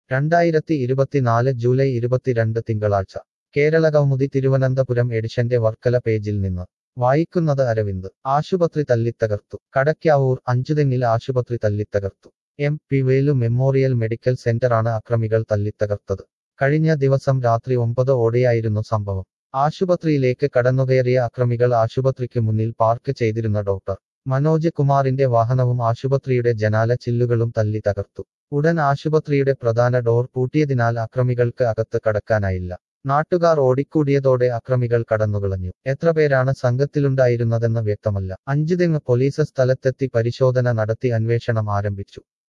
രണ്ടായിരത്തി ഇരുപത്തിനാല് ജൂലൈ ഇരുപത്തിരണ്ട് തിങ്കളാഴ്ച കേരള കൗമുദി തിരുവനന്തപുരം എഡിഷന്റെ വർക്കല പേജിൽ നിന്ന് വായിക്കുന്നത് അരവിന്ദ് ആശുപത്രി തല്ലിത്തകർത്തു കടയ്ക്കാവൂർ അഞ്ചുതെങ്ങിൽ ആശുപത്രി തല്ലിത്തകർത്തു M P Velu memorial medical സെന്ററാണ് അക്രമികൾ തല്ലിത്തകർത്തത് കഴിഞ്ഞ ദിവസം രാത്രി ഒമ്പത് ഓടെയായിരുന്നു സംഭവം ആശുപത്രിയിലേക്ക് കടന്നുകയറിയ അക്രമികൾ ആശുപത്രിക്ക് മുന്നിൽ പാർക്ക് ചെയ്തിരുന്ന ഡോക്ടർ മനോജ് കുമാറിന്റെ വാഹനവും ആശുപത്രിയുടെ ജനാല ചില്ലുകളും തല്ലി തകർത്തു ഉടൻ ആശുപത്രിയുടെ പ്രധാന ഡോർ പൂട്ടിയതിനാൽ അക്രമികൾക്ക് അകത്ത് കടക്കാനായില്ല നാട്ടുകാർ ഓടിക്കൂടിയതോടെ അക്രമികൾ കടന്നുകളഞ്ഞു എത്ര പേരാണ് സംഘത്തിലുണ്ടായിരുന്നതെന്ന് വ്യക്തമല്ല അഞ്ചുതെങ്ങ് പോലീസ് സ്ഥലത്തെത്തി പരിശോധന നടത്തി അന്വേഷണം ആരംഭിച്ചു